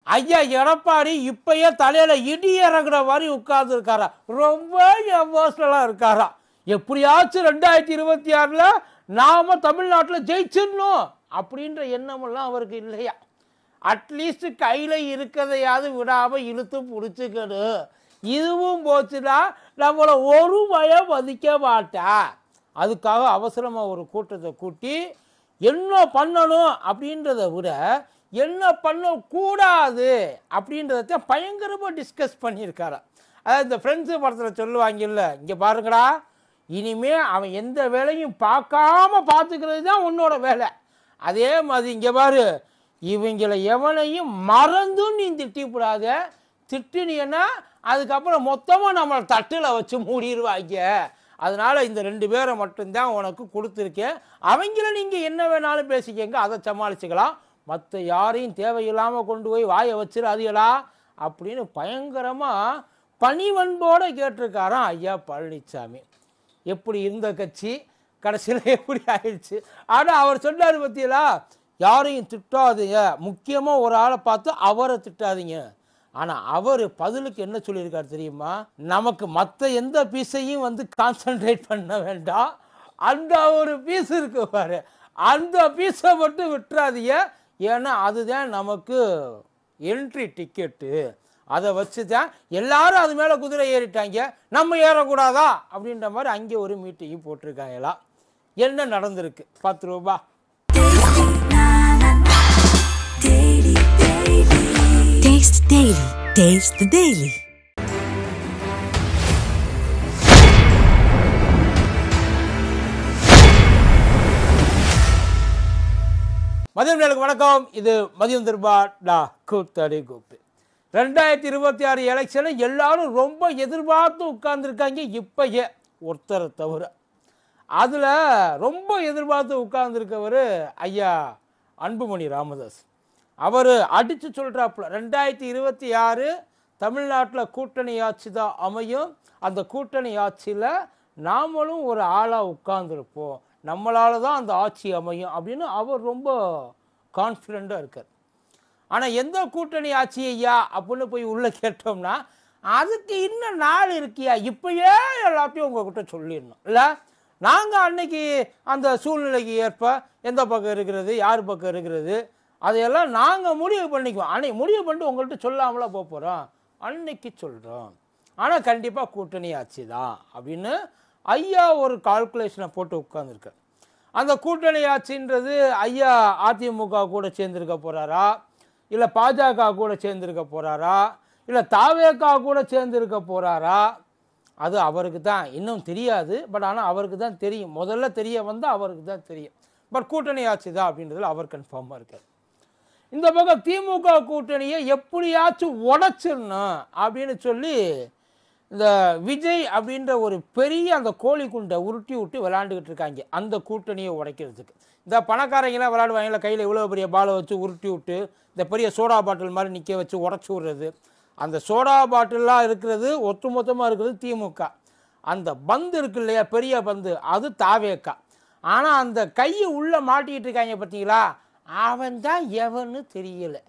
ஐயா எடப்பாடி இப்பயே தலையில இடி இறங்குற மாதிரி உட்கார்ந்து இருக்காரா ரொம்ப எமோஷனலா இருக்காரா எப்படியாச்சும் ரெண்டாயிரத்தி இருபத்தி ஆறுல நாம தமிழ்நாட்டில் ஜெயிச்சிடணும் அப்படின்ற எண்ணமெல்லாம் அவருக்கு இல்லையா அட்லீஸ்ட் கையில் இருக்கிறதையாவது விடாமல் இழுத்து பிடிச்சிக்கணும் இதுவும் போச்சுன்னா நம்மளை ஒரு பயம் மதிக்க மாட்டா அதுக்காக அவசரமாக ஒரு கூட்டத்தை கூட்டி என்ன பண்ணணும் அப்படின்றத விட என்ன பண்ணக்கூடாது அப்படின்றத பயங்கரமாக டிஸ்கஸ் பண்ணியிருக்காராம் அதாவது இந்த ஃப்ரெண்ட்ஸு படத்தில் சொல்லுவாங்கல்ல இங்கே பாருங்கடா இனிமே அவன் எந்த வேலையும் பார்க்காம பார்த்துக்கிறது தான் உன்னோட வேலை அதே மாதிரி இங்கே பாரு இவங்களை எவனையும் மறந்தும் நீ திட்டிவிடாத திட்டினீன்னா அதுக்கப்புறம் மொத்தமாக நம்மளை தட்டில் வச்சு மூடிடுவாங்க அதனால் இந்த ரெண்டு பேரை மட்டும்தான் உனக்கு கொடுத்துருக்கேன் அவங்கள நீங்கள் என்ன வேணாலும் பேசிக்கங்க அதை சமாளிச்சுக்கலாம் மற்ற யாரையும் தேவையில்லாமல் கொண்டு போய் வாயை வச்சிடாதீங்களா அப்படின்னு பயங்கரமாக பணிவன்போடு கேட்டிருக்காராம் ஐயா பழனிசாமி எப்படி இருந்த கட்சி கடைசியில் எப்படி ஆயிடுச்சு ஆனால் அவர் சொன்னார் பத்தியலா யாரையும் திட்டாதீங்க முக்கியமாக ஒரு ஆளை பார்த்து அவரை திட்டாதீங்க ஆனால் அவர் பதிலுக்கு என்ன சொல்லியிருக்காரு தெரியுமா நமக்கு மற்ற எந்த பீஸையும் வந்து கான்சென்ட்ரேட் பண்ண வேண்டாம் அந்த ஒரு பீஸ் இருக்கு பாரு அந்த பீஸை மட்டும் விட்டுறாதீங்க ஏன்னா அதுதான் நமக்கு என்ட்ரி டிக்கெட்டு அதை வச்சு தான் எல்லாரும் அது மேலே குதிரை ஏறிட்டாங்க நம்ம ஏறக்கூடாதா அப்படின்ற மாதிரி அங்கே ஒரு மீட்டிங் போட்டிருக்காங்களா என்ன நடந்திருக்கு பத்து ரூபா Daily, daily. Taste Daily. Taste the Daily. மதியம் நேருக்கு வணக்கம் இது மதியம் திருபா டா கூத்தடி கூப்பு ரெண்டாயிரத்தி இருபத்தி ஆறு எலெக்ஷனை எல்லாரும் ரொம்ப எதிர்பார்த்து உட்கார்ந்துருக்காங்க இப்பயே ஒருத்தரை தவிர அதில் ரொம்ப எதிர்பார்த்து உட்கார்ந்துருக்கவர் ஐயா அன்புமணி ராமதாஸ் அவர் அடித்து சொல்கிறாப்புல ரெண்டாயிரத்தி இருபத்தி ஆறு தமிழ்நாட்டில் கூட்டணி ஆட்சி தான் அமையும் அந்த கூட்டணி ஆட்சியில் நாமளும் ஒரு ஆளாக உட்கார்ந்துருப்போம் நம்மளால தான் அந்த ஆட்சி அமையும் அப்படின்னு அவர் ரொம்ப கான்ஃபிடெண்ட்டாக இருக்கார் ஆனால் எந்த கூட்டணி ஆட்சி ஐயா அப்படின்னு போய் உள்ளே கேட்டோம்னா அதுக்கு இன்னும் நாள் இருக்கியா இப்பயே எல்லாத்தையும் உங்ககிட்ட சொல்லிடணும் இல்லை நாங்கள் அன்னைக்கு அந்த சூழ்நிலைக்கு ஏற்ப எந்த பக்கம் இருக்கிறது யார் பக்கம் இருக்கிறது அதையெல்லாம் நாங்கள் முடிவு பண்ணிக்குவோம் அன்னைக்கு முடிவு பண்ணிட்டு உங்கள்கிட்ட சொல்லாமலா போக போகிறோம் அன்னைக்கு சொல்கிறோம் ஆனால் கண்டிப்பாக கூட்டணி ஆட்சி தான் அப்படின்னு ஐயா ஒரு கால்குலேஷனை போட்டு உட்காந்துருக்கார் அந்த கூட்டணி ஆட்சின்றது ஐயா அதிமுக கூட சேர்ந்திருக்க போகிறாரா இல்லை பாஜக கூட சேர்ந்திருக்க போகிறாரா இல்லை தாவேகா கூட சேர்ந்திருக்க போகிறாரா அது அவருக்கு தான் இன்னும் தெரியாது பட் ஆனால் அவருக்கு தான் தெரியும் முதல்ல தெரிய வந்தால் அவருக்கு தான் தெரியும் பட் கூட்டணி ஆட்சி தான் அப்படின்றதுல அவர் கன்ஃபார்மாக இருக்கார் இந்த பக்கம் திமுக கூட்டணியை எப்படியாச்சும் உடைச்சிடணும் அப்படின்னு சொல்லி இந்த விஜய் அப்படின்ற ஒரு பெரிய அந்த கோழி குண்டை உருட்டி விட்டு விளாண்டுக்கிட்டு இருக்காங்க அந்த கூட்டணியை உடைக்கிறதுக்கு இந்த பணக்காரங்களாம் விளாடுவாங்கல்ல கையில் இவ்வளோ பெரிய பாலை வச்சு உருட்டி விட்டு இந்த பெரிய சோடா பாட்டில் மாதிரி நிற்க வச்சு உடச்சி விடுறது அந்த சோடா பாட்டிலாம் இருக்கிறது ஒட்டுமொத்தமாக இருக்கிறது திமுக அந்த பந்து இருக்கு இல்லையா பெரிய பந்து அது தாவேக்கா ஆனால் அந்த கையை உள்ளே மாட்டிக்கிட்டு இருக்காங்க பார்த்தீங்களா அவன் தான் எவன்னு தெரியலை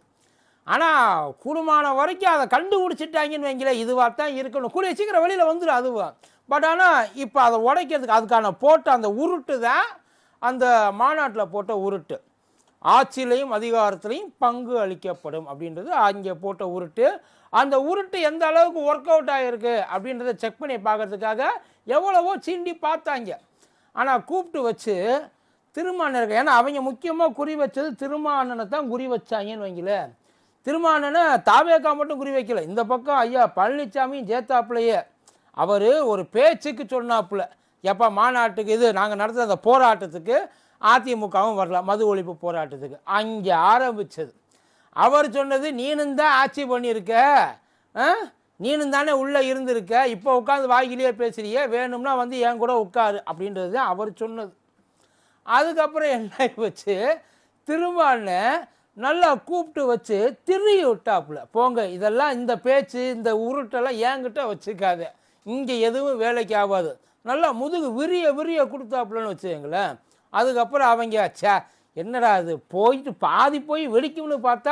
ஆனால் கூடுமான வரைக்கும் அதை கண்டுபிடிச்சிட்டாங்கன்னு வைங்களேன் இதுவாக தான் இருக்கணும் கூடிய சீக்கிரம் வெளியில் வந்துடும் அதுவா பட் ஆனால் இப்போ அதை உடைக்கிறதுக்கு அதுக்கான போட்ட அந்த உருட்டு தான் அந்த மாநாட்டில் போட்ட உருட்டு ஆட்சியிலையும் அதிகாரத்திலையும் பங்கு அளிக்கப்படும் அப்படின்றது அங்கே போட்ட உருட்டு அந்த உருட்டு எந்த அளவுக்கு ஒர்க் அவுட் ஆகிருக்கு அப்படின்றத செக் பண்ணி பார்க்கறதுக்காக எவ்வளவோ சீண்டி பார்த்தாங்க ஆனால் கூப்பிட்டு வச்சு திருமானருக்கு ஏன்னா அவங்க முக்கியமாக குறி வச்சது திருமானனை தான் குறி வச்சாங்கன்னு வைங்களேன் திருமானனை தாவேக்கா மட்டும் குறி வைக்கல இந்த பக்கம் ஐயா பழனிசாமியும் ஜேத்தாப்புலையே அவர் ஒரு பேச்சுக்கு சொன்னாப்புல எப்போ மாநாட்டுக்கு இது நாங்கள் நடத்துகிற அந்த போராட்டத்துக்கு அதிமுகவும் வரல மது ஒழிப்பு போராட்டத்துக்கு அங்கே ஆரம்பிச்சது அவர் சொன்னது நீனும் தான் ஆட்சி பண்ணியிருக்க ஆ? நீனும் தானே உள்ளே இருந்திருக்க இப்போ உட்காந்து வாய்கிலேயே பேசுறியே வேணும்னா வந்து என் கூட உட்காரு அப்படின்றது தான் அவர் சொன்னது அதுக்கப்புறம் என்ன ஆகி போச்சு திரும்ப நல்லா கூப்பிட்டு வச்சு திரி விட்டாப்புல போங்க இதெல்லாம் இந்த பேச்சு இந்த உருட்டெல்லாம் என்கிட்ட வச்சுக்காத இங்கே எதுவும் வேலைக்கு ஆகாது நல்லா முதுகு விரிய விரிய கொடுத்தாப்புலன்னு வச்சுக்கங்களேன் அதுக்கப்புறம் அவங்க ச்சே என்னடா அது போயிட்டு பாதி போய் வெடிக்கும்னு பார்த்தா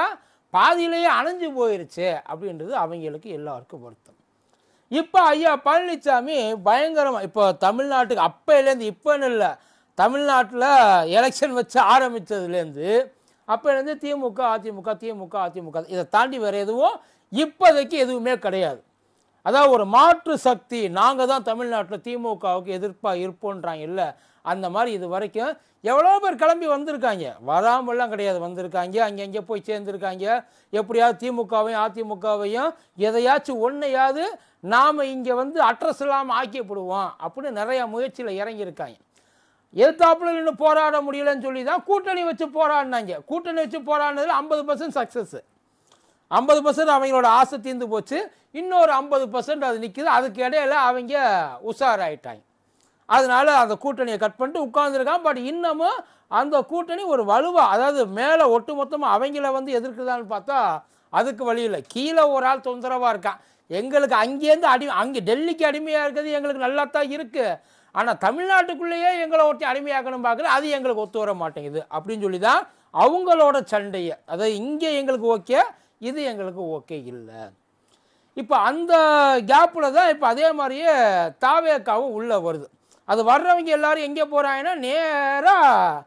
பாதியிலேயே அணைஞ்சு போயிருச்சு அப்படின்றது அவங்களுக்கு எல்லாருக்கும் வருத்தம் இப்போ ஐயா பழனிசாமி பயங்கரமாக இப்போ தமிழ்நாட்டுக்கு அப்போலேருந்து இப்போன்னு இல்லை தமிழ்நாட்டில் எலெக்ஷன் வச்சு ஆரம்பித்ததுலேருந்து அப்போலேருந்து திமுக அதிமுக திமுக அதிமுக இதை தாண்டி வேறு எதுவும் இப்போதைக்கு எதுவுமே கிடையாது அதாவது ஒரு மாற்று சக்தி நாங்கள் தான் தமிழ்நாட்டில் திமுகவுக்கு எதிர்ப்பாக இருப்போன்றாங்க இல்லை அந்த மாதிரி இது வரைக்கும் எவ்வளோ பேர் கிளம்பி வந்திருக்காங்க வராமலாம் கிடையாது வந்திருக்காங்க அங்கங்கே போய் சேர்ந்துருக்காங்க எப்படியாவது திமுகவையும் அதிமுகவையும் எதையாச்சும் ஒன்றையாவது நாம் இங்கே வந்து அட்ரஸ் இல்லாமல் ஆக்கிப்படுவோம் அப்படின்னு நிறையா முயற்சியில் இறங்கியிருக்காங்க எதிர்த்தாப்புல நின்று போராட முடியலன்னு சொல்லி தான் கூட்டணி வச்சு போராடினாங்க கூட்டணி வச்சு போராடினதுல ஐம்பது பர்சன்ட் சக்ஸஸ் ஐம்பது பர்சன்ட் அவங்களோட ஆசை தீர்ந்து போச்சு இன்னொரு ஐம்பது பர்சன்ட் அது நிற்குது அதுக்கு இடையில அவங்க உஷாராயிட்டாங்க அதனால அந்த கூட்டணியை கட் பண்ணிட்டு உட்காந்துருக்கான் பட் இன்னமும் அந்த கூட்டணி ஒரு வலுவா அதாவது மேலே ஒட்டுமொத்தமாக அவங்கள வந்து எதிர்க்குதான்னு பார்த்தா அதுக்கு வழி இல்லை கீழே ஒரு ஆள் தொந்தரவாக இருக்கான் எங்களுக்கு அங்கேருந்து அடி அங்கே டெல்லிக்கு அடிமையாக இருக்கிறது எங்களுக்கு நல்லா தான் இருக்குது ஆனால் தமிழ்நாட்டுக்குள்ளேயே எங்களை ஒருத்தி அடிமையாக்கணும் பார்க்குறது அது எங்களுக்கு ஒத்து வர மாட்டேங்குது அப்படின்னு சொல்லி தான் அவங்களோட சண்டையை அதாவது இங்கே எங்களுக்கு ஓகே இது எங்களுக்கு ஓகே இல்லை இப்போ அந்த கேப்பில் தான் இப்போ அதே மாதிரியே தாவேக்காவும் உள்ளே வருது அது வர்றவங்க எல்லாரும் எங்கே போகிறாங்கன்னா நேராக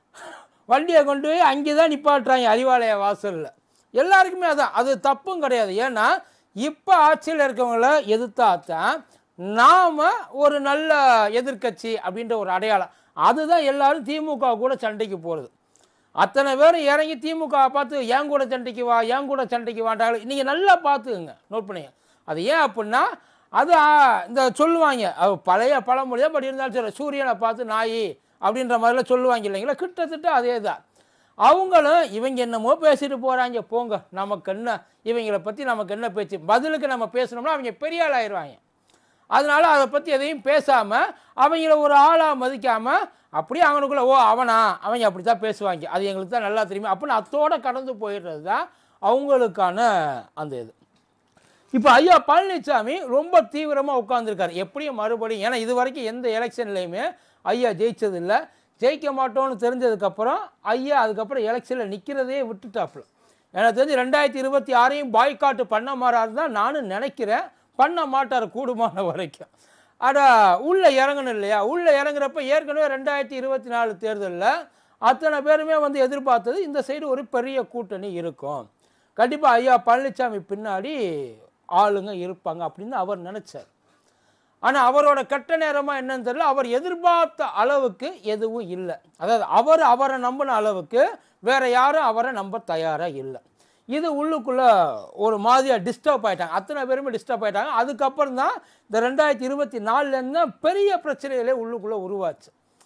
வண்டியை கொண்டு போய் அங்கே தான் நிப்பாட்டுறாங்க அறிவாலய வாசலில் எல்லாருக்குமே அதான் அது தப்பும் கிடையாது ஏன்னா இப்போ ஆட்சியில் இருக்கவங்கள எதிர்த்தாத்தான் நாம் ஒரு நல்ல எதிர்க்கட்சி அப்படின்ற ஒரு அடையாளம் அதுதான் எல்லாரும் திமுக கூட சண்டைக்கு போகிறது அத்தனை பேரும் இறங்கி திமுக பார்த்து என் கூட சண்டைக்கு வா என் கூட சண்டைக்கு வாண்டாங்க நீங்கள் நல்லா பார்த்துக்குங்க நோட் பண்ணுங்க அது ஏன் அப்படின்னா அது ஆ, இந்த சொல்லுவாங்க அது பழைய பழமொழியாக பட் இருந்தாலும் சரி சூரியனை பார்த்து நாய் அப்படின்ற மாதிரிலாம் சொல்லுவாங்க இல்லைங்களா கிட்டத்தட்ட அதே தான் அவங்களும் இவங்க என்னமோ பேசிட்டு போகிறாங்க போங்க நமக்கு என்ன இவங்கள பற்றி நமக்கு என்ன பேச்சு பதிலுக்கு நம்ம பேசணும்னா அவங்க பெரிய ஆள் ஆயிடுவாங்க அதனால அதை பற்றி எதையும் பேசாமல் அவங்கள ஒரு ஆளாக மதிக்காமல் அப்படியே அவனுக்குள்ள ஓ அவனா அவங்க அப்படி தான் பேசுவாங்க அது எங்களுக்கு தான் நல்லா தெரியுமா அப்படின்னு அத்தோட கடந்து போயிடுறது தான் அவங்களுக்கான அந்த இது இப்போ ஐயா பழனிசாமி ரொம்ப தீவிரமாக உட்காந்துருக்காரு எப்படியும் மறுபடியும் ஏன்னா இது வரைக்கும் எந்த எலெக்ஷன்லையுமே ஐயா ஜெயிச்சதில்லை ஜெயிக்க மாட்டோம்னு தெரிஞ்சதுக்கப்புறம் ஐயா அதுக்கப்புறம் எலெக்ஷனில் நிற்கிறதே விட்டுட்டாப்புல எனக்கு தெரிஞ்சு ரெண்டாயிரத்தி இருபத்தி ஆறையும் பாய்காட்டு பண்ண மாறாரு தான் நானும் நினைக்கிறேன் பண்ண மாட்டார் கூடுமான வரைக்கும் அட உள்ளே இறங்கணும் இல்லையா உள்ளே இறங்குறப்ப ஏற்கனவே ரெண்டாயிரத்தி இருபத்தி நாலு தேர்தலில் அத்தனை பேருமே வந்து எதிர்பார்த்தது இந்த சைடு ஒரு பெரிய கூட்டணி இருக்கும் கண்டிப்பாக ஐயா பழனிசாமி பின்னாடி ஆளுங்க இருப்பாங்க அப்படின்னு அவர் நினச்சார் ஆனால் அவரோட கட்ட நேரமாக என்னன்னு தெரியல அவர் எதிர்பார்த்த அளவுக்கு எதுவும் இல்லை அதாவது அவர் அவரை நம்பின அளவுக்கு வேற யாரும் அவரை நம்ப தயாராக இல்லை இது உள்ளுக்குள்ளே ஒரு மாதிரியாக டிஸ்டர்ப் ஆயிட்டாங்க அத்தனை பேருமே டிஸ்டர்ப் ஆயிட்டாங்க அதுக்கப்புறம் தான் இந்த ரெண்டாயிரத்தி இருபத்தி நாலுலேருந்து பெரிய பிரச்சனைகளே உள்ளுக்குள்ளே உருவாச்சு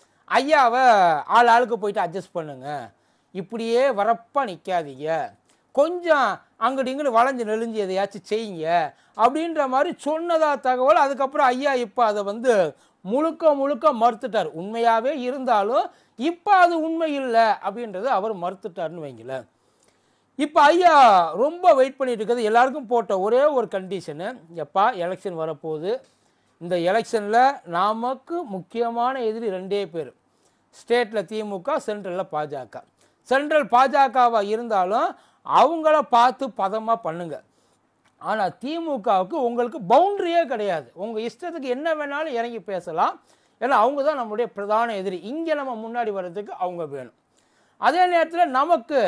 ஐயாவை ஆள் ஆளுக்கு போயிட்டு அட்ஜஸ்ட் பண்ணுங்க இப்படியே வரப்பாக நிற்காதீங்க கொஞ்சம் அங்கிட்டு இங்கிட்டு வளைஞ்சு நெளிஞ்சு எதையாச்சும் செய்யுங்க அப்படின்ற மாதிரி சொன்னதா தகவல் அதுக்கப்புறம் ஐயா இப்போ அதை வந்து முழுக்க முழுக்க மறுத்துட்டார் உண்மையாகவே இருந்தாலும் இப்போ அது உண்மை இல்லை அப்படின்றத அவர் மறுத்துட்டாருன்னு வைங்களேன் இப்போ ஐயா ரொம்ப வெயிட் பண்ணிட்டு இருக்கிறது எல்லாருக்கும் போட்ட ஒரே ஒரு கண்டிஷனு எப்பா எலெக்ஷன் வரப்போகுது இந்த எலெக்ஷனில் நமக்கு முக்கியமான எதிரி ரெண்டே பேர் ஸ்டேட்டில் திமுக சென்ட்ரலில் பாஜக சென்ட்ரல் பாஜகவாக இருந்தாலும் அவங்கள பார்த்து பதமாக பண்ணுங்க ஆனால் திமுகவுக்கு உங்களுக்கு பவுண்டரியே கிடையாது உங்கள் இஷ்டத்துக்கு என்ன வேணாலும் இறங்கி பேசலாம் ஏன்னா அவங்க தான் நம்மளுடைய பிரதான எதிரி இங்கே நம்ம முன்னாடி வர்றதுக்கு அவங்க வேணும் அதே நேரத்தில் நமக்கு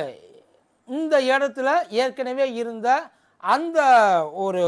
இந்த இடத்துல ஏற்கனவே இருந்த அந்த ஒரு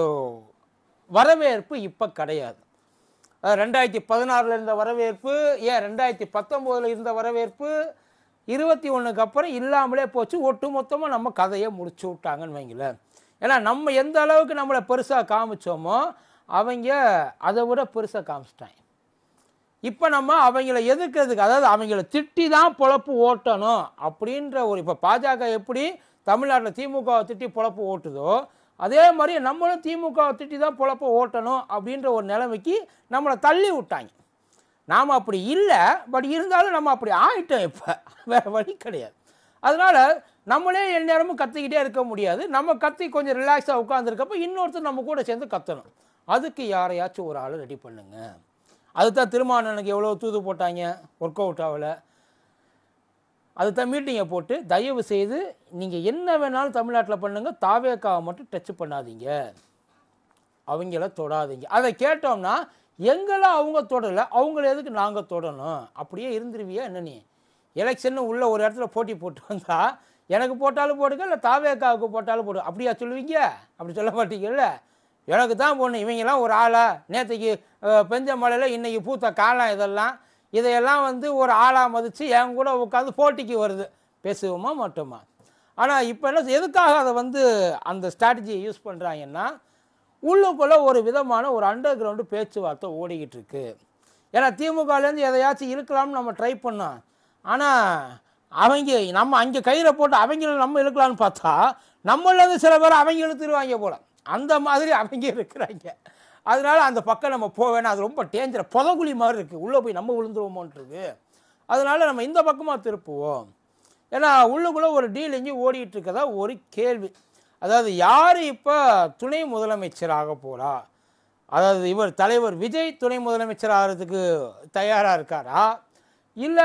வரவேற்பு இப்போ கிடையாது அஹ் ரெண்டாயிரத்தி பதினாறில் இருந்த வரவேற்பு ஏன் ரெண்டாயிரத்தி பத்தொம்போதில் இருந்த வரவேற்பு இருபத்தி ஒன்றுக்கு அப்புறம் இல்லாமலே போச்சு ஒட்டு மொத்தமாக நம்ம கதையை முடிச்சு விட்டாங்கன்னு வைங்களேன் ஏன்னா நம்ம எந்த அளவுக்கு நம்மளை பெருசாக காமிச்சோமோ அவங்க அதை விட பெருசாக காமிச்சிட்டாங்க இப்போ நம்ம அவங்கள எதிர்க்கிறதுக்கு அதாவது அவங்கள திட்டி தான் பொழப்பு ஓட்டணும் அப்படின்ற ஒரு இப்போ பாஜக எப்படி தமிழ்நாட்டில் திமுகவை திட்டி பொழப்பு ஓட்டுதோ அதே மாதிரி நம்மளும் திமுகவை திட்டி தான் பொழப்ப ஓட்டணும் அப்படின்ற ஒரு நிலைமைக்கு நம்மளை தள்ளி விட்டாங்க நாம் அப்படி இல்லை பட் இருந்தாலும் நம்ம அப்படி ஆயிட்டோம் இப்போ வேறு வழி கிடையாது அதனால் நம்மளே எந்நேரமும் கத்திக்கிட்டே இருக்க முடியாது நம்ம கத்தி கொஞ்சம் ரிலாக்ஸாக உட்காந்துருக்கப்ப இன்னொருத்தர் நம்ம கூட சேர்ந்து கத்தணும் அதுக்கு யாரையாச்சும் ஒரு ஆளை ரெடி பண்ணுங்க அதுதான் திருமாவளவனுக்கு எவ்வளோ தூது போட்டாங்க ஒர்க் அவுட் ஆகலை அதுதான் மீட்டிங்கை போட்டு தயவு செய்து நீங்கள் என்ன வேணாலும் தமிழ்நாட்டில் பண்ணுங்க தாவேக்காவை மட்டும் டச் பண்ணாதீங்க அவங்கள தொடாதீங்க அதை கேட்டோம்னா எங்களை அவங்க தொடலை அவங்கள எதுக்கு நாங்கள் தொடணும் அப்படியே இருந்துருவியா என்ன நீ எலெக்ஷன் உள்ள ஒரு இடத்துல போட்டி போட்டு வந்தா எனக்கு போட்டாலும் போடுங்க இல்லை தாவேக்காவுக்கு போட்டாலும் போடு அப்படியா சொல்லுவீங்க அப்படி சொல்ல மாட்டீங்கல்ல எனக்கு தான் போடணும் இவங்கெல்லாம் ஒரு ஆளா நேற்றுக்கு பெஞ்ச மழையில் இன்னைக்கு பூத்த காலம் இதெல்லாம் இதையெல்லாம் வந்து ஒரு ஆளாக மதித்து என் கூட உட்காந்து போட்டிக்கு வருது பேசுவோமா மாட்டோமா ஆனால் இப்போ என்ன எதுக்காக அதை வந்து அந்த ஸ்ட்ராட்டஜியை யூஸ் பண்ணுறாங்கன்னா உள்ளுக்குள்ளே ஒரு விதமான ஒரு அண்டர் கிரவுண்டு பேச்சுவார்த்தை ஓடிக்கிட்டு இருக்கு ஏன்னா திமுகலேருந்து எதையாச்சும் இருக்கலாம்னு நம்ம ட்ரை பண்ணோம் ஆனால் அவங்க நம்ம அங்கே கயிறை போட்டு அவங்கள நம்ம இழுக்கலாம்னு பார்த்தா நம்மளேருந்து சில பேர் அவங்க இழுத்துருவாங்க போல அந்த மாதிரி அவங்க இருக்கிறாங்க அதனால அந்த பக்கம் நம்ம போக வேணாம் அது ரொம்ப டேஞ்சர் புதகுழி மாதிரி இருக்குது உள்ளே போய் நம்ம விழுந்துருவோமோன்றது அதனால நம்ம இந்த பக்கமாக திருப்புவோம் ஏன்னா உள்ளுக்குள்ளே ஒரு டீல் எங்கேயும் ஓடிட்டு இருக்கதா ஒரு கேள்வி அதாவது யார் இப்போ துணை முதலமைச்சராக போகிறா அதாவது இவர் தலைவர் விஜய் துணை முதலமைச்சர் ஆகிறதுக்கு தயாராக இருக்காரா இல்லை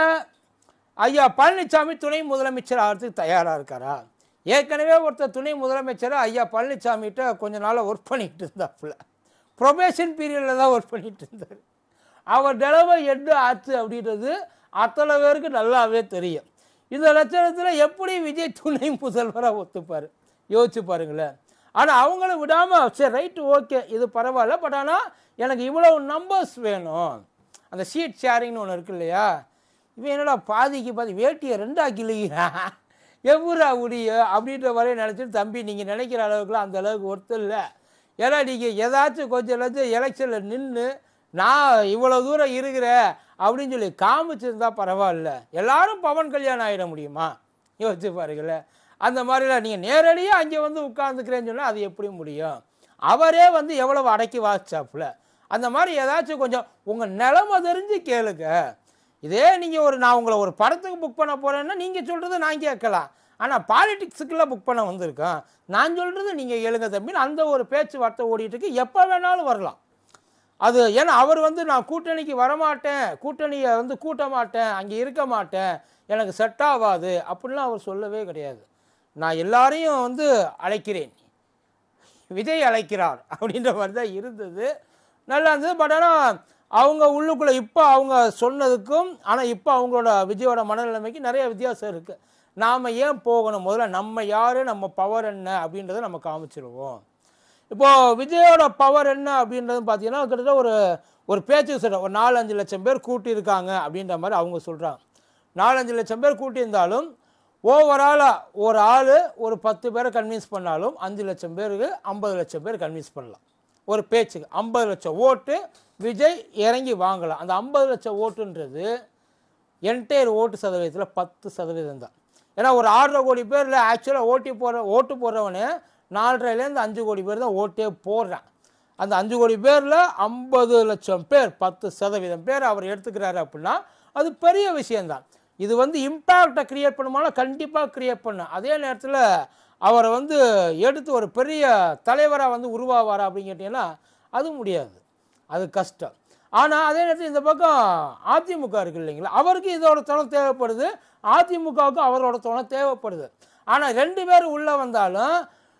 ஐயா பழனிசாமி துணை முதலமைச்சர் ஆகிறதுக்கு தயாராக இருக்காரா ஏற்கனவே ஒருத்தர் துணை முதலமைச்சரை ஐயா பழனிசாமிகிட்ட கொஞ்ச நாளாக ஒர்க் பண்ணிக்கிட்டு இருந்தாப்புல ப்ரொபேஷன் பீரியடில் தான் ஒர்க் பண்ணிட்டு இருந்தார் அவர் நிலவை என்ன ஆச்சு அப்படின்றது அத்தனை பேருக்கு நல்லாவே தெரியும் இந்த லட்சணத்தில் எப்படி விஜய் துணை முதல்வராக ஒத்துப்பார் யோசிச்சு பாருங்களேன் ஆனால் அவங்கள விடாமல் சரி ரைட்டு ஓகே இது பரவாயில்ல பட் ஆனால் எனக்கு இவ்வளவு நம்பர்ஸ் வேணும் அந்த ஷீட் ஷேரிங்னு ஒன்று இருக்கு இல்லையா இவன் என்னடா பாதிக்கு பாதி வேட்டியை ரெண்டா கிளிகிறான் எவ்வளோ முடியும் அப்படின்ற வரையும் நினச்சிட்டு தம்பி நீங்கள் நினைக்கிற அளவுக்குலாம் அந்த அளவுக்கு ஒருத்தர் இல்லை ஏன்னா நீங்கள் ஏதாச்சும் கொஞ்சம் லட்சம் எலெக்ஷனில் நின்று நான் இவ்வளோ தூரம் இருக்கிறேன் அப்படின்னு சொல்லி காமிச்சிருந்தா பரவாயில்ல எல்லாரும் பவன் கல்யாணம் ஆகிட முடியுமா யோசிச்சு பாருங்களேன் அந்த மாதிரிலாம் நீங்கள் நேரடியாக அங்கே வந்து உட்காந்துக்கிறேன்னு சொன்னால் அது எப்படி முடியும் அவரே வந்து எவ்வளவு அடக்கி வாச்சாப்புல அந்த மாதிரி ஏதாச்சும் கொஞ்சம் உங்கள் நிலமை தெரிஞ்சு கேளுங்க இதே நீங்கள் ஒரு நான் உங்களை ஒரு படத்துக்கு புக் பண்ண போகிறேன்னா நீங்கள் சொல்கிறது நான் கேட்கலாம் ஆனால் பாலிடிக்ஸுக்கெல்லாம் புக் பண்ண வந்திருக்கேன் நான் சொல்கிறது நீங்கள் எழுங்க தம்பின்னு அந்த ஒரு பேச்சுவார்த்தை ஓடிட்டு இருக்கு எப்போ வேணாலும் வரலாம் அது ஏன்னா அவர் வந்து நான் கூட்டணிக்கு வரமாட்டேன் கூட்டணியை வந்து கூட்ட மாட்டேன் அங்கே இருக்க மாட்டேன் எனக்கு செட் ஆகாது அப்படின்லாம் அவர் சொல்லவே கிடையாது நான் எல்லாரையும் வந்து அழைக்கிறேன் விஜய் அழைக்கிறார் அப்படின்ற மாதிரி தான் இருந்தது நல்லா இருந்தது பட் ஆனால் அவங்க உள்ளுக்குள்ளே இப்போ அவங்க சொன்னதுக்கும் ஆனால் இப்போ அவங்களோட விஜயோட மனநிலைமைக்கு நிறைய வித்தியாசம் இருக்குது நாம் ஏன் போகணும் முதல்ல நம்ம யார் நம்ம பவர் என்ன அப்படின்றத நம்ம காமிச்சிருவோம் இப்போது விஜயோட பவர் என்ன அப்படின்றது பார்த்தீங்கன்னா கிட்டத்தட்ட ஒரு ஒரு பேச்சு சொல்கிறேன் ஒரு நாலஞ்சு லட்சம் பேர் கூட்டியிருக்காங்க அப்படின்ற மாதிரி அவங்க சொல்கிறாங்க நாலஞ்சு லட்சம் பேர் கூட்டியிருந்தாலும் ஓவராலாக ஒரு ஆள் ஒரு பத்து பேரை கன்வின்ஸ் பண்ணாலும் அஞ்சு லட்சம் பேருக்கு ஐம்பது லட்சம் பேர் கன்வின்ஸ் பண்ணலாம் ஒரு பேச்சுக்கு ஐம்பது லட்சம் ஓட்டு விஜய் இறங்கி வாங்கலாம் அந்த ஐம்பது லட்சம் ஓட்டுன்றது என்டையர் ஓட்டு சதவீதத்தில் பத்து சதவீதம் தான் ஏன்னா ஒரு ஆறரை கோடி பேரில் ஆக்சுவலாக ஓட்டி போடுற ஓட்டு போடுறவனே நாலரைலேருந்து அஞ்சு கோடி பேர் தான் ஓட்டே போடுறான் அந்த அஞ்சு கோடி பேரில் ஐம்பது லட்சம் பேர் பத்து சதவீதம் பேர் அவர் எடுத்துக்கிறாரு அப்படின்னா அது பெரிய விஷயம்தான் இது வந்து இம்பேக்டை க்ரியேட் பண்ணுமானா கண்டிப்பாக க்ரியேட் பண்ணும் அதே நேரத்தில் அவரை வந்து எடுத்து ஒரு பெரிய தலைவராக வந்து உருவாவாரா அப்படின்னு கேட்டிங்கன்னா அது முடியாது அது கஷ்டம் ஆனால் அதே நேரத்தில் இந்த பக்கம் அதிமுக இருக்கு இல்லைங்களா அவருக்கு இதோட துணை தேவைப்படுது அதிமுகவுக்கு அவரோட துணை தேவைப்படுது ஆனால் ரெண்டு பேரும் உள்ளே வந்தாலும்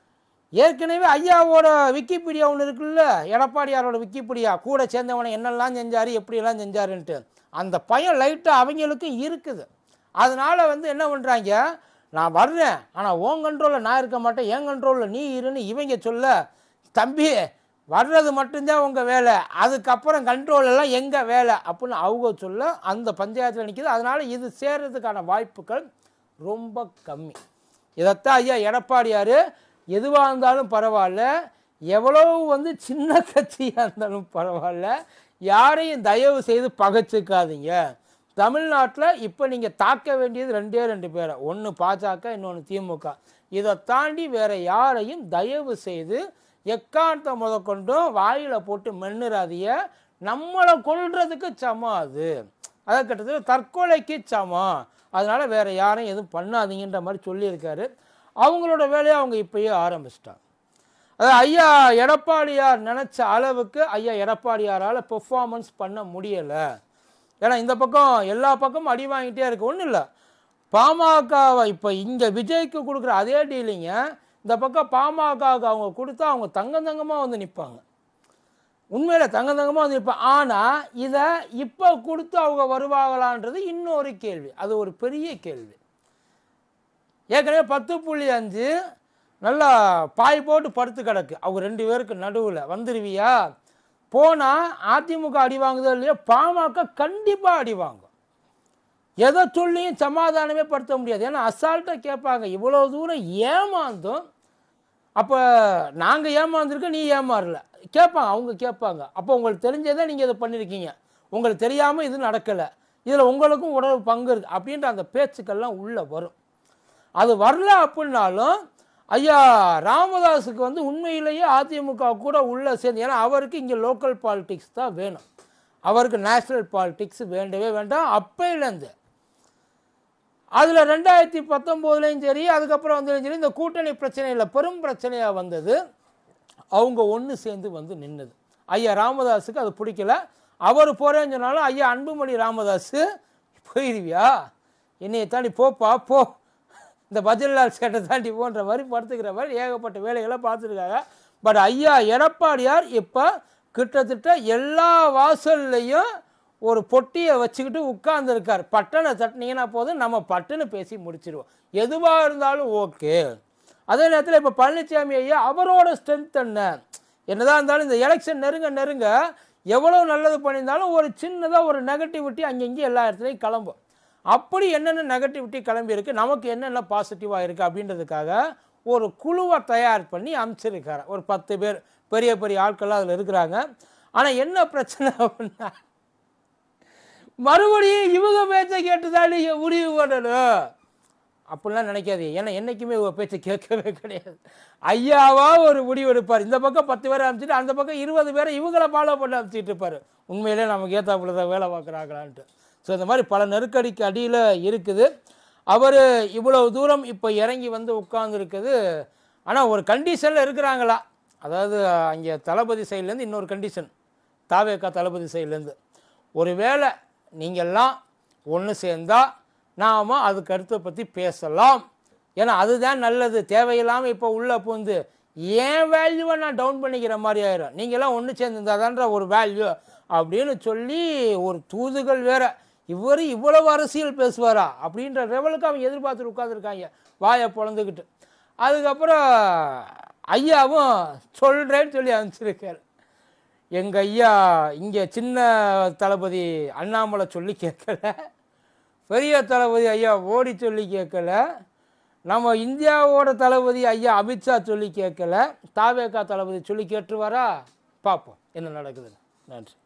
ஏற்கனவே ஐயாவோட விக்கிபீடியா ஒன்று இருக்குல்ல எடப்பாடியாரோட விக்கிபீடியா கூட சேர்ந்தவனை என்னெல்லாம் செஞ்சார் எப்படியெல்லாம் செஞ்சாருன்ட்டு அந்த பையன் லைட்டாக அவங்களுக்கும் இருக்குது அதனால் வந்து என்ன பண்ணுறாங்க நான் வர்றேன் ஆனால் உன் கண்ட்ரோலில் நான் இருக்க மாட்டேன் என் கண்ட்ரோலில் நீ இருன்னு இவங்க சொல்ல தம்பி வர்றது மட்டும்தான் உங்கள் வேலை அதுக்கப்புறம் கண்ட்ரோல் எல்லாம் எங்கள் வேலை அப்படின்னு அவங்க சொல்ல அந்த பஞ்சாயத்தில் நிற்கிது அதனால் இது சேர்றதுக்கான வாய்ப்புகள் ரொம்ப கம்மி இதைத்தான் ஐயா எடப்பாடியார் எதுவாக இருந்தாலும் பரவாயில்ல எவ்வளவு வந்து சின்ன கட்சியாக இருந்தாலும் பரவாயில்ல யாரையும் தயவு செய்து பகைச்சிக்காதீங்க தமிழ்நாட்டில் இப்போ நீங்கள் தாக்க வேண்டியது ரெண்டே ரெண்டு பேரை ஒன்று பாஜக இன்னொன்று திமுக இதை தாண்டி வேற யாரையும் தயவு செய்து எக்காரணத்தை முதற்கொண்டும் வாயில் போட்டு மென்னுறாதிய நம்மளை கொல்றதுக்கு சமம் அது அதை கிட்டத்தட்ட தற்கொலைக்கு சமம் அதனால் வேற யாரையும் எதுவும் பண்ணாதீங்கன்ற மாதிரி சொல்லியிருக்காரு அவங்களோட வேலையை அவங்க இப்பயே ஆரம்பிச்சிட்டாங்க அதாவது ஐயா எடப்பாடியார் நினச்ச அளவுக்கு ஐயா எடப்பாடியாரால் பெர்ஃபார்மன்ஸ் பண்ண முடியலை ஏன்னா இந்த பக்கம் எல்லா பக்கமும் அடி வாங்கிட்டே இருக்கு ஒன்றும் இல்லை பாமகவை இப்போ இங்கே விஜய்க்கு கொடுக்குற அதே டீலிங்க இந்த பக்கம் பாமகவுக்கு அவங்க கொடுத்தா அவங்க தங்கம் தங்கமாக வந்து நிற்பாங்க உண்மையில் தங்க தங்கமாக வந்து இப்போ ஆனால் இதை இப்போ கொடுத்து அவங்க வருவாங்களான்றது இன்னொரு கேள்வி அது ஒரு பெரிய கேள்வி ஏற்கனவே பத்து புள்ளி அஞ்சு நல்லா பாய் போட்டு படுத்து கிடக்கு அவங்க ரெண்டு பேருக்கு நடுவில் வந்துருவியா போனால் அதிமுக அடி வாங்குதோ இல்லையோ பாமக கண்டிப்பாக அடி வாங்கும் எதை சொல்லியும் சமாதானமே படுத்த முடியாது ஏன்னா அசால்ட்டாக கேட்பாங்க இவ்வளோ தூரம் ஏமாந்தும் அப்போ நாங்கள் ஏமாந்துருக்கோம் நீ ஏமாறல கேட்பாங்க அவங்க கேட்பாங்க அப்போ உங்களுக்கு தெரிஞ்சதை நீங்கள் இதை பண்ணியிருக்கீங்க உங்களுக்கு தெரியாமல் இது நடக்கலை இதில் உங்களுக்கும் உடல் பங்கு இருக்குது அப்படின்ற அந்த பேச்சுக்கள்லாம் உள்ளே வரும் அது வரல அப்படின்னாலும் ஐயா ராமதாஸுக்கு வந்து உண்மையிலேயே அதிமுக கூட உள்ளே சேர்ந்து ஏன்னா அவருக்கு இங்கே லோக்கல் பாலிடிக்ஸ் தான் வேணும் அவருக்கு நேஷ்னல் பாலிடிக்ஸ் வேண்டவே வேண்டாம் அப்பையிலேருந்து அதில் ரெண்டாயிரத்தி பத்தொம்போதுலேயும் சரி அதுக்கப்புறம் வந்து சரி இந்த கூட்டணி பிரச்சனையில் பெரும் பிரச்சனையாக வந்தது அவங்க ஒன்று சேர்ந்து வந்து நின்னது ஐயா ராமதாஸுக்கு அது பிடிக்கல அவர் போகிறேன்னு சொன்னாலும் ஐயா அன்புமணி ராமதாஸ் போயிருவியா என்னையை தாண்டி போப்பா போ இந்த பஜன்லால் சேட்டை தாண்டி போன்ற மாதிரி படுத்துக்கிற மாதிரி ஏகப்பட்ட வேலைகளை பார்த்துருக்காங்க பட் ஐயா எடப்பாடியார் இப்போ கிட்டத்தட்ட எல்லா வாசல்லையும் ஒரு பொட்டியை வச்சுக்கிட்டு உட்கார்ந்துருக்கார் பட்டனை தட்டினீங்கன்னா போதும் நம்ம பட்டுன்னு பேசி முடிச்சிடுவோம் எதுவாக இருந்தாலும் ஓகே அதே நேரத்தில் இப்போ பழனிசாமி ஐயா அவரோட ஸ்ட்ரென்த் என்ன என்னதான் இருந்தாலும் இந்த எலெக்ஷன் நெருங்க நெருங்க எவ்வளோ நல்லது பண்ணியிருந்தாலும் ஒரு சின்னதாக ஒரு நெகட்டிவிட்டி அங்கங்கே எல்லா இடத்துலையும் கிளம்பும் அப்படி என்னென்ன நெகட்டிவிட்டி கிளம்பி இருக்கு நமக்கு என்னென்ன பாசிட்டிவாக இருக்குது அப்படின்றதுக்காக ஒரு குழுவை தயார் பண்ணி அமைச்சிருக்காரு ஒரு பத்து பேர் பெரிய பெரிய ஆட்கள்லாம் அதில் இருக்கிறாங்க ஆனால் என்ன பிரச்சனை அப்படின்னா மறுபடியும் இவங்க பேச்சை கேட்டு தான் நீங்கள் முடிவு பண்ணணும் அப்படிலாம் நினைக்காதீங்க ஏன்னா என்றைக்குமே இவங்க பேச்சை கேட்கவே கிடையாது ஐயாவா ஒரு முடிவு எடுப்பார் இந்த பக்கம் பத்து பேரை அனுப்பிச்சிட்டு அந்த பக்கம் இருபது பேரை இவங்கள ஃபாலோ பண்ணி அனுப்பிச்சிட்டு இருப்பார் உண்மையிலே நமக்கு ஏற்றாப்புல தான் வேலை பார்க்குறாங்களான்ட்டு ஸோ இந்த மாதிரி பல நெருக்கடிக்கு அடியில் இருக்குது அவர் இவ்வளவு தூரம் இப்போ இறங்கி வந்து உட்கார்ந்துருக்குது ஆனால் ஒரு கண்டிஷனில் இருக்கிறாங்களா அதாவது அங்கே தளபதி சைட்லேருந்து இன்னொரு கண்டிஷன் தாவேக்கா தளபதி சைட்லேருந்து ஒருவேளை நீங்கள்லாம் ஒன்று சேர்ந்தா நாம் அதுக்கு அடுத்த பற்றி பேசலாம் ஏன்னா அதுதான் நல்லது தேவையில்லாமல் இப்போ உள்ளே பூந்து ஏன் வேல்யூவை நான் டவுன் பண்ணிக்கிற மாதிரி ஆயிரும் நீங்களாம் ஒன்று சேர்ந்துருந்தாதான்ற ஒரு வேல்யூ அப்படின்னு சொல்லி ஒரு தூதுகள் வேற இவர் இவ்வளவு அரசியல் பேசுவாரா அப்படின்ற லெவலுக்கு அவங்க எதிர்பார்த்துட்டு உட்காந்துருக்காங்க வாயை பொழந்துக்கிட்டு அதுக்கப்புறம் ஐயாவும் சொல்கிறேன்னு சொல்லி அனுப்பிச்சிருக்காரு எங்கள் ஐயா இங்கே சின்ன தளபதி அண்ணாமலை சொல்லி கேட்கல பெரிய தளபதி ஐயா மோடி சொல்லி கேட்கல நம்ம இந்தியாவோட தளபதி ஐயா அமித்ஷா சொல்லி கேட்கல தாவேகா தளபதி சொல்லி கேட்டுருவாரா பார்ப்போம் என்ன நடக்குதுன்னு நன்றி